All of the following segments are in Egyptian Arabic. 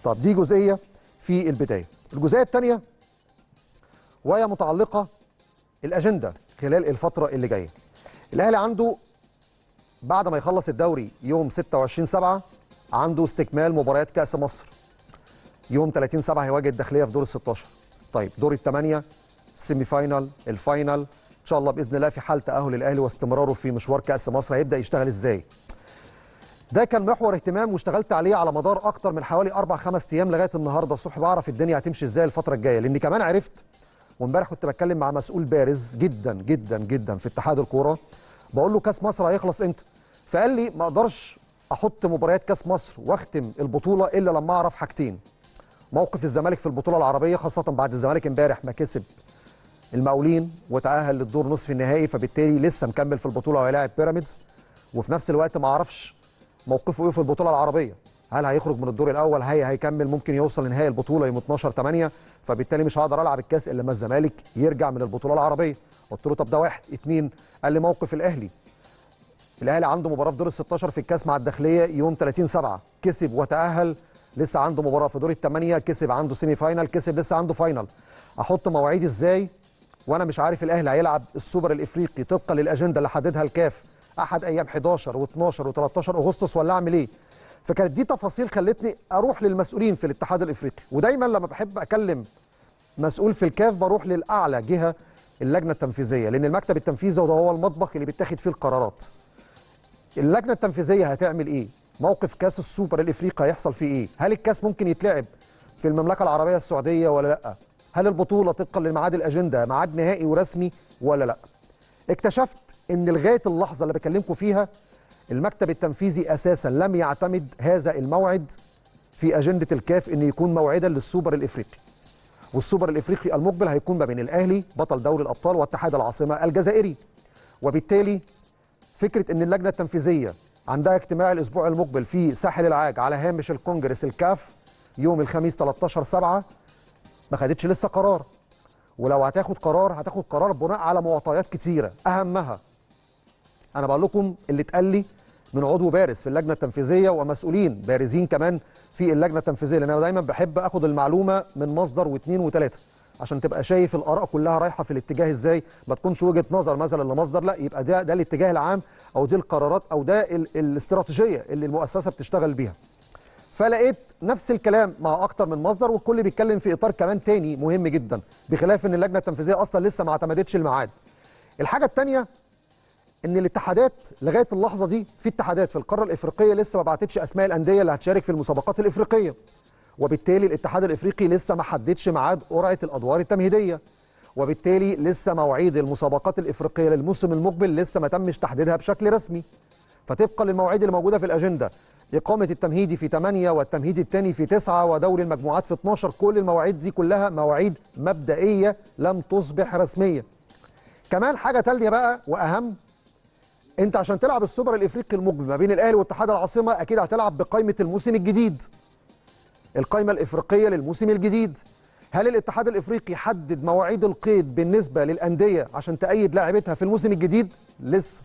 طب دي جزئيه في البدايه الجزئيه الثانيه وهي متعلقه الاجنده خلال الفتره اللي جايه الاهلي عنده بعد ما يخلص الدوري يوم 26 7 عنده استكمال مباريات كاس مصر يوم 30 7 هيواجه الداخليه في دور ال 16 طيب دور الثمانيه السيمي فاينال الفاينال ان شاء الله باذن الله في حال تاهل الاهلي واستمراره في مشوار كاس مصر هيبدا يشتغل ازاي ده كان محور اهتمام واشتغلت عليه على مدار اكتر من حوالي اربع خمس ايام لغايه النهارده الصبح بعرف الدنيا هتمشي ازاي الفتره الجايه لاني كمان عرفت وامبارح كنت بتكلم مع مسؤول بارز جدا جدا جدا في اتحاد الكوره بقول له كاس مصر هيخلص امتى فقال لي ما اقدرش احط مباريات كاس مصر واختم البطوله الا لما اعرف حاجتين موقف الزمالك في البطوله العربيه خاصه بعد الزمالك امبارح ما كسب المقاولين وتاهل للدور نصف النهائي فبالتالي لسه مكمل في البطوله وهيلاعب بيراميدز وفي نفس الوقت ما اعرفش موقفه ايه في البطوله العربيه هل هيخرج من الدور الاول هي هيكمل ممكن يوصل لنهائي البطوله يوم 12 8 فبالتالي مش هقدر العب الكاس الا لما الزمالك يرجع من البطوله العربيه قلت له طب ده واحد اتنين قال لي موقف الاهلي الاهلي عنده مباراه في دور ال 16 في الكاس مع الداخليه يوم 30 7 كسب وتاهل لسه عنده مباراه في دور الثمانيه كسب عنده سيمي فاينال كسب لسه عنده فاينال احط مواعيد ازاي وانا مش عارف الاهلي هيلعب السوبر الافريقي طبقا للاجنده اللي حددها الكاف احد ايام 11 و12 و13 اغسطس ولا اعمل ايه فكانت دي تفاصيل خلتني اروح للمسؤولين في الاتحاد الافريقي ودايما لما بحب اكلم مسؤول في الكاف بروح للاعلى جهه اللجنه التنفيذيه لان المكتب التنفيذي وده هو المطبخ اللي بيتاخد فيه القرارات اللجنه التنفيذيه هتعمل ايه موقف كاس السوبر الافريقي هيحصل فيه ايه هل الكاس ممكن يتلعب في المملكه العربيه السعوديه ولا لا هل البطوله طبقا لميعاد الاجنده ميعاد نهائي ورسمي ولا لا اكتشفت ان لغايه اللحظه اللي بكلمكم فيها المكتب التنفيذي اساسا لم يعتمد هذا الموعد في اجنده الكاف ان يكون موعدا للسوبر الافريقي والسوبر الافريقي المقبل هيكون ما بين الاهلي بطل دوري الابطال واتحاد العاصمه الجزائري وبالتالي فكره ان اللجنه التنفيذيه عندها اجتماع الاسبوع المقبل في ساحل العاج على هامش الكونجرس الكاف يوم الخميس 13 7 ما خدتش لسه قرار ولو هتاخد قرار هتاخد قرار بناء على معطيات كتيره اهمها انا بقول لكم اللي اتقال لي من عضو بارز في اللجنه التنفيذيه ومسؤولين بارزين كمان في اللجنه التنفيذيه لان انا دايما بحب اخد المعلومه من مصدر واثنين وثلاثه عشان تبقى شايف الاراء كلها رايحه في الاتجاه ازاي ما تكونش وجهه نظر مثلا لمصدر لا يبقى ده ده الاتجاه العام او دي القرارات او ده ال الاستراتيجيه اللي المؤسسه بتشتغل بيها فلقيت نفس الكلام مع اكتر من مصدر والكل بيتكلم في اطار كمان تاني مهم جدا بخلاف ان اللجنه التنفيذيه اصلا لسه ما اعتمدتش الميعاد الحاجه الثانيه ان الاتحادات لغايه اللحظه دي في اتحادات في القاره الافريقيه لسه ما بعتتش اسماء الانديه اللي هتشارك في المسابقات الافريقيه وبالتالي الاتحاد الافريقي لسه ما حددش ميعاد قرعه الادوار التمهيديه وبالتالي لسه مواعيد المسابقات الافريقيه للموسم المقبل لسه ما تمش تحديدها بشكل رسمي فطبقا للمواعيد اللي موجوده في الاجنده إقامة التمهيدي في 8 والتمهيدي الثاني في 9 ودوري المجموعات في 12 كل المواعيد دي كلها مواعيد مبدئية لم تصبح رسمية كمان حاجة تالية بقى وأهم أنت عشان تلعب السوبر الإفريقي المقبل ما بين الأهلي واتحاد العاصمة أكيد هتلعب بقائمة الموسم الجديد القائمة الإفريقية للموسم الجديد هل الاتحاد الإفريقي حدد مواعيد القيد بالنسبة للأندية عشان تأيد لاعبتها في الموسم الجديد؟ لسه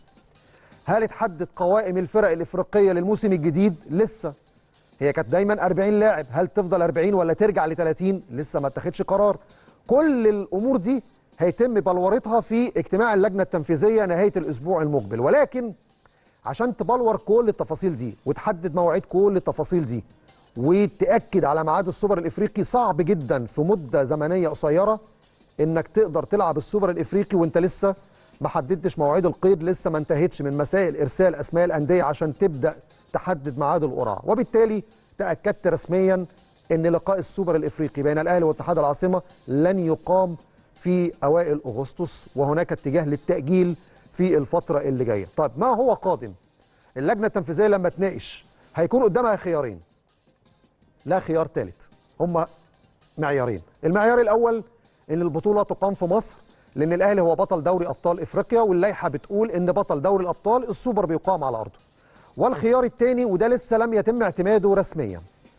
هل اتحدد قوائم الفرق الافريقيه للموسم الجديد لسه هي كانت دايما 40 لاعب هل تفضل 40 ولا ترجع ل 30 لسه ما اتخذش قرار كل الامور دي هيتم بلورتها في اجتماع اللجنه التنفيذيه نهايه الاسبوع المقبل ولكن عشان تبلور كل التفاصيل دي وتحدد مواعيد كل التفاصيل دي وتاكد على ميعاد السوبر الافريقي صعب جدا في مده زمنيه قصيره انك تقدر تلعب السوبر الافريقي وانت لسه ما حددتش مواعيد القيد لسه ما انتهتش من مسائل ارسال اسماء الانديه عشان تبدا تحدد ميعاد القرعه وبالتالي تاكدت رسميا ان لقاء السوبر الافريقي بين الاهلي واتحاد العاصمه لن يقام في اوائل اغسطس وهناك اتجاه للتاجيل في الفتره اللي جايه طيب ما هو قادم اللجنه التنفيذيه لما تناقش هيكون قدامها خيارين لا خيار ثالث هما معيارين المعيار الاول ان البطوله تقام في مصر لان الاهلي هو بطل دوري ابطال افريقيا واللائحه بتقول ان بطل دوري الابطال السوبر بيقام على ارضه والخيار الثاني وده لسه لم يتم اعتماده رسميا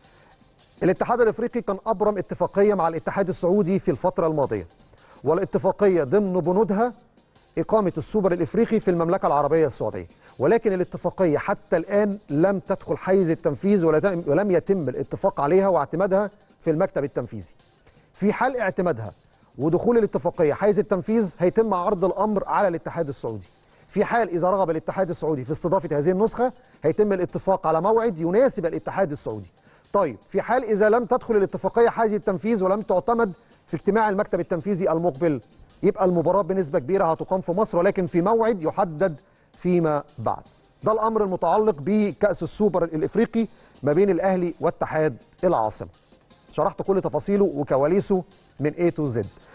الاتحاد الافريقي كان ابرم اتفاقيه مع الاتحاد السعودي في الفتره الماضيه والاتفاقيه ضمن بنودها إقامة السوبر الإفريقي في المملكة العربية السعودية ولكن الاتفاقية حتى الآن لم تدخل حيز التنفيذ ولم يتم الاتفاق عليها واعتمادها في المكتب التنفيذي في حال اعتمادها ودخول الاتفاقية حيز التنفيذ هيتم عرض الأمر على الاتحاد السعودي في حال إذا رغب الاتحاد السعودي في استضافة هذه النسخة هيتم الاتفاق على موعد يناسب الاتحاد السعودي طيب في حال إذا لم تدخل الاتفاقية حيز التنفيذ ولم تعتمد في اجتماع المكتب التنفيذي المقبل يبقى المباراة بنسبة كبيرة هتقام في مصر ولكن في موعد يحدد فيما بعد ده الأمر المتعلق بكأس السوبر الإفريقي ما بين الأهلي واتحاد العاصمة شرحت كل تفاصيله وكواليسه من A to Z